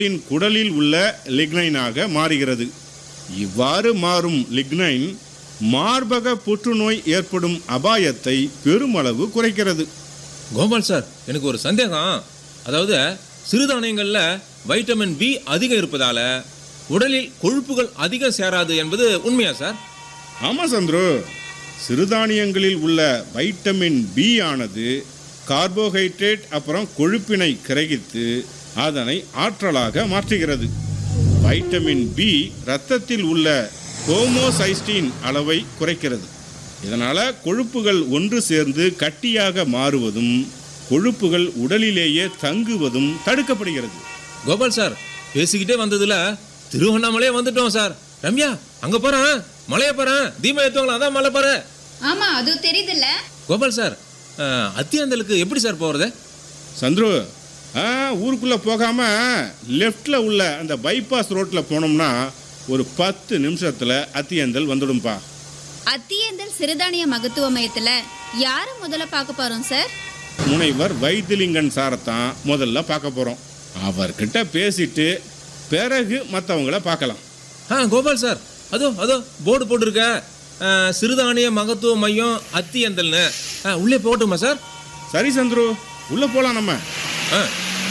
இன் குடலில் உள்ள லிக்னைனாக மாறுகிறது இவ்வாறு மாறும் லிக்னைன் மார்பக புற்றுநோய் ஏற்படும் அபாயத்தை பெருமளவு குறைக்கிறது கோபால் சார் எனக்கு ஒரு சந்தேகம் அதாவது சிறுதானியங்களில் வைட்டமின் பி அதிகம் இருப்பதால உடலில் கொழுப்புகள் அதிகம் சேராது என்பது உண்மையா சார் ஆமாம் சந்துரு சிறுதானியங்களில் உள்ள வைட்டமின் பி ஆனது கார்போஹைட்ரேட் அப்புறம் கொழுப்பினை கிரகித்து அதனை ஆற்றலாக மாற்றுகிறது வைட்டமின் பி இரத்தத்தில் உள்ள ஹோமோசைஸ்டின் அளவை குறைக்கிறது இதனால் கொழுப்புகள் ஒன்று சேர்ந்து கட்டியாக மாறுவதும் கொழுப்புகள் உடலிலேயே தங்குவதும் தடுக்கப்படுகிறது கோபால் சார் பேசிக்கிட்டே வந்ததுல திருவண்ணாமலையே வந்துட்டோம் சார் ரம்யா அங்க போறேன் மலையை போறேன் தீபம் ஏத்துவாங்களா அதான் மலை பாரு ஆமா அது தெரியுதுல்ல கோபால் சார் அஹ், அத்தியாந்தலுக்கு எப்படி சார் போறது சந்துரு ஆ ஊருக்குள்ளே போகாமல் லெஃப்டில் உள்ள அந்த பைபாஸ் ரோட்டில் போனோம்னா ஒரு பத்து நிமிஷத்தில் அத்தியந்தல் வந்துடும்பா அத்தியந்தல் சிறுதானிய மகத்துவ மையத்துல யார முதல்ல பார்க்க போறோம் சார் முனைவர் வைத்திலிங்கன் சாரைத்தான் முதல்ல பார்க்க போகிறோம் அவர்கிட்ட பேசிட்டு பிறகு மற்றவங்கள பார்க்கலாம் ஆ கோபால் சார் அதோ அதோ போர்டு போட்டிருக்க அஹ், சிறுதானிய மகத்துவ மையம் அத்தியந்தல்னு ஆ, உள்ளே போகட்டுமா சார் சரி சந்துரு உள்ளே போகலாம் நம்ம ஆ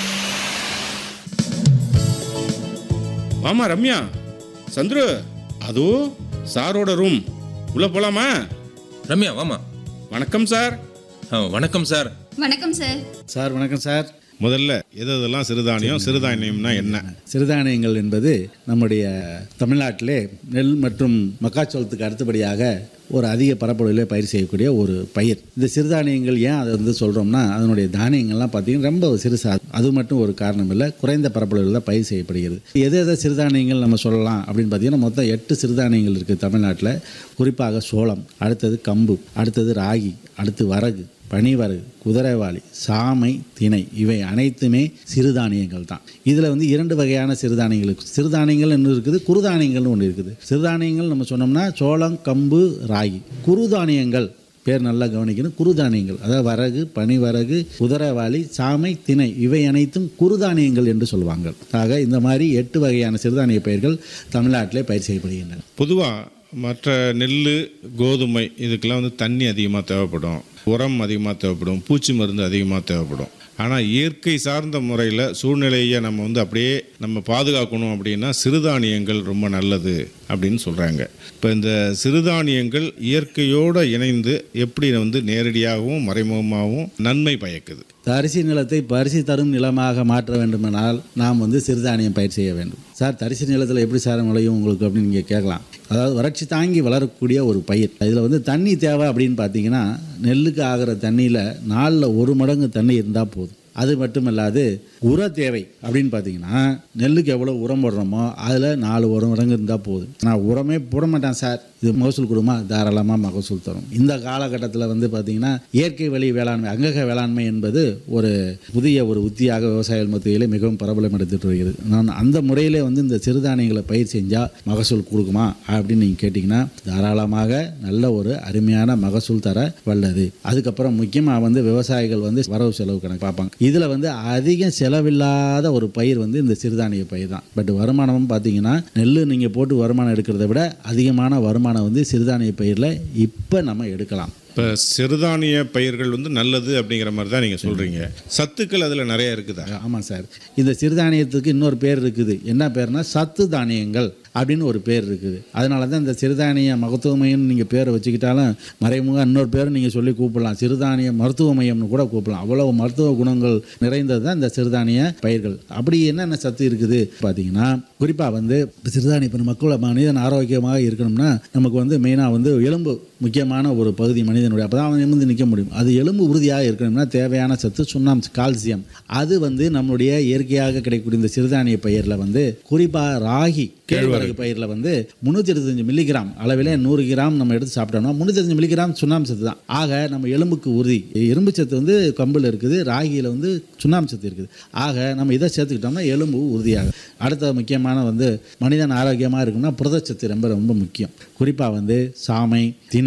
வாமா ரம்யா சந்துரு அதோ சாரோட ரூம் உள்ளே போகலாமா ரம்யா வாமா வணக்கம் சார் ஆ, வணக்கம் சார் வணக்கம் சார் சார் வணக்கம் சார் முதல்ல எது எதெல்லாம் சிறுதானியம் சிறுதானியம்னா என்ன சிறுதானியங்கள் என்பது நம்முடைய தமிழ்நாட்டிலே நெல் மற்றும் மக்காச்சோளத்துக்கு அடுத்தபடியாக ஒரு அதிக பரப்பளவிலே பயிர் செய்யக்கூடிய ஒரு பயிர் இந்த சிறுதானியங்கள் ஏன் அதை வந்து சொல்கிறோம்னா அதனுடைய தானியங்கள்லாம் பார்த்தீங்கன்னா ரொம்ப சிறுசா அது மட்டும் ஒரு காரணம் இல்லை குறைந்த பரப்பளவில் தான் பயிர் செய்யப்படுகிறது எது எதை சிறுதானியங்கள் நம்ம சொல்லலாம் அப்படின்னு பார்த்தீங்கன்னா மொத்தம் எட்டு சிறுதானியங்கள் இருக்குது தமிழ்நாட்டில் குறிப்பாக சோளம் அடுத்தது கம்பு அடுத்தது ராகி அடுத்து வரகு பனிவரகு குதிரைவாளி சாமை திணை இவை அனைத்துமே சிறுதானியங்கள் தான் இதில் வந்து இரண்டு வகையான சிறுதானியங்கள் இருக்கு. சிறுதானியங்கள் ஒன்று இருக்குது குறுதானியங்கள்னு ஒன்று இருக்குது சிறுதானியங்கள் நம்ம சொன்னோம்னா சோளம் கம்பு ராகி குறுதானியங்கள் பேர் நல்லா கவனிக்கணும் குறுதானியங்கள் அதாவது வரகு பனிவரகு குதிரைவாளி சாமை திணை இவை அனைத்தும் குறுதானியங்கள் என்று சொல்லுவாங்க ஆக இந்த மாதிரி எட்டு வகையான சிறுதானிய பயிர்கள் தமிழ்நாட்டிலே பயிர் செய்யப்படுகின்றன பொதுவாக மற்ற நெல் கோதுமை இதுக்கெல்லாம் வந்து தண்ணி அதிகமாக தேவைப்படும் உரம் அதிகமாக தேவைப்படும் பூச்சி மருந்து அதிகமாக தேவைப்படும் ஆனால் இயற்கை சார்ந்த முறையில் சூழ்நிலையை நம்ம வந்து அப்படியே நம்ம பாதுகாக்கணும் அப்படின்னா சிறுதானியங்கள் ரொம்ப நல்லது அப்படின்னு சொல்கிறாங்க இப்போ இந்த சிறுதானியங்கள் இயற்கையோடு இணைந்து எப்படி வந்து நேரடியாகவும் மறைமுகமாகவும் நன்மை பயக்குது தரிசு நிலத்தை பரிசு தரும் நிலமாக மாற்ற வேண்டுமானால் நாம் வந்து சிறுதானியம் பயிர் செய்ய வேண்டும் சார் தரிசு நிலத்தில் எப்படி சார் விளையும் உங்களுக்கு அப்படின்னு நீங்கள் கேட்கலாம் அதாவது வறட்சி தாங்கி வளரக்கூடிய ஒரு பயிர் இதில் வந்து தண்ணி தேவை அப்படின்னு பார்த்தீங்கன்னா நெல்லுக்கு ஆகிற தண்ணியில் நாளில் ஒரு மடங்கு தண்ணி இருந்தால் போதும் அது மட்டும் இல்லாது உர தேவை அப்படின்னு பார்த்தீங்கன்னா நெல்லுக்கு எவ்வளோ உரம் போடுறோமோ அதில் நாலு உரம் மடங்கு இருந்தால் போதும் நான் உரமே போட மாட்டேன் சார் இது மகசூல் கொடுமா தாராளமாக மகசூல் தரும் இந்த காலகட்டத்தில் வந்து பார்த்தீங்கன்னா இயற்கை வழி வேளாண்மை அங்கக வேளாண்மை என்பது ஒரு புதிய ஒரு உத்தியாக விவசாயிகள் மத்தியிலே மிகவும் பிரபலம் எடுத்துட்டு வருகிறது நான் அந்த முறையிலே வந்து இந்த சிறுதானியங்களை பயிர் செஞ்சால் மகசூல் கொடுக்குமா அப்படின்னு நீங்கள் கேட்டிங்கன்னா தாராளமாக நல்ல ஒரு அருமையான மகசூல் தர வல்லது அதுக்கப்புறம் முக்கியமாக வந்து விவசாயிகள் வந்து வரவு செலவு கணக்கு பார்ப்பாங்க இதில் வந்து அதிகம் செலவில்லாத ஒரு பயிர் வந்து இந்த சிறுதானிய பயிர் தான் பட் வருமானமும் பார்த்தீங்கன்னா நெல் நீங்கள் போட்டு வருமானம் எடுக்கிறத விட அதிகமான வருமானம் வந்து சிறுதானிய பயிரில் இப்போ நம்ம எடுக்கலாம் இப்போ சிறுதானிய பயிர்கள் வந்து நல்லது அப்படிங்கிற மாதிரி தான் நீங்கள் சொல்கிறீங்க சத்துக்கள் அதில் நிறைய இருக்குதா ஆமாம் சார் இந்த சிறுதானியத்துக்கு இன்னொரு பேர் இருக்குது என்ன பேர்னா சத்து தானியங்கள் அப்படின்னு ஒரு பேர் இருக்குது அதனால தான் இந்த சிறுதானிய மகத்துவ மையம்னு நீங்கள் பேரை வச்சுக்கிட்டாலும் மறைமுக இன்னொரு பேர் நீங்கள் சொல்லி கூப்பிடலாம் சிறுதானிய மருத்துவ மையம்னு கூட கூப்பிடலாம் அவ்வளவு மருத்துவ குணங்கள் நிறைந்தது தான் இந்த சிறுதானிய பயிர்கள் அப்படி என்னென்ன சத்து இருக்குது பார்த்தீங்கன்னா குறிப்பாக வந்து சிறுதானிய இப்போ மக்கள் மனிதன் ஆரோக்கியமாக இருக்கணும்னா நமக்கு வந்து மெயினாக வந்து எலும்பு முக்கியமான ஒரு பகுதி மனிதனுடைய அப்போ தான் அவன் நிமிர்ந்து நிற்க முடியும் அது எலும்பு உறுதியாக இருக்கணும்னா தேவையான சத்து சுண்ணாம்பு கால்சியம் அது வந்து நம்மளுடைய இயற்கையாக கிடைக்கக்கூடிய இந்த சிறுதானிய பயிரில் வந்து குறிப்பாக ராகி கேழ்வரகு பயிரில் வந்து முந்நூற்றி இருபத்தஞ்சு மில்லிகிராம் அளவில் நூறு கிராம் நம்ம எடுத்து சாப்பிட்டோம்னா முந்நூற்றி மில்லிகிராம் சுண்ணாம்பு சத்து தான் ஆக நம்ம எலும்புக்கு உறுதி இரும்பு சத்து வந்து கம்பில் இருக்குது ராகியில் வந்து சுண்ணாம்பு சத்து இருக்குது ஆக நம்ம இதை சேர்த்துக்கிட்டோம்னா எலும்பு உறுதியாகும் அடுத்த முக்கியமான வந்து மனிதன் ஆரோக்கியமாக இருக்கணும்னா புரதச்சத்து ரொம்ப ரொம்ப முக்கியம் குறிப்பாக வந்து சாமை திணை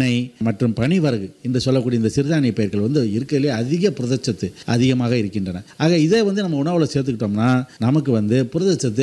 திணை மற்றும் பனிவரகு என்று சொல்லக்கூடிய இந்த சிறுதானிய பயிர்கள் வந்து இருக்கிறதுலே அதிக புரதச்சத்து அதிகமாக இருக்கின்றன ஆக இதை வந்து நம்ம உணவில் சேர்த்துக்கிட்டோம்னா நமக்கு வந்து புரதச்சத்து